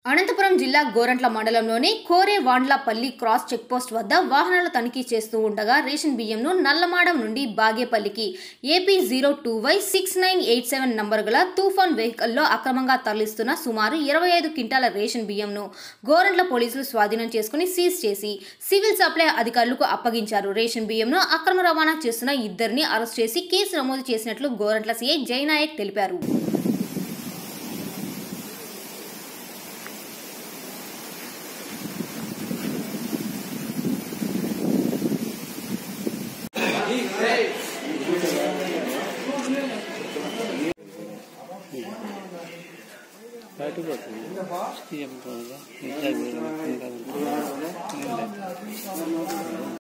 అనంతపురం జిల్లా గోరంట్ల మండలంలోని కోరే వాండ్లపల్లి క్రాస్ చెక్పోస్ట్ వద్ద వాహనాల తనిఖీ చేస్తూ ఉండగా రేషన్ బియ్యంను నల్లమాడం నుండి బాగేపల్లికి AP zero two Y six nine eight seven number గల తూఫాన్ వెహికల్లో అక్రమంగా తరలిస్తున్న సుమారు ఇరవై ఐదు క్వింటాల రేషన్ బియ్యంను గోరంట్ల పోలీసులు స్వాధీనం చేసుకుని సీజ్ చేసి సివిల్ సప్లై అధికారులకు అప్పగించారు రేషన్ బియ్యంను అక్రమ రవాణా చేస్తున్న ఇద్దరిని అరెస్ట్ చేసి కేసు నమోదు చేసినట్లు గోరంట్ల సీఐ జయనాయక్ తెలిపారు బయటకు పోతుంది సీఎం ఇంకా ఇంకా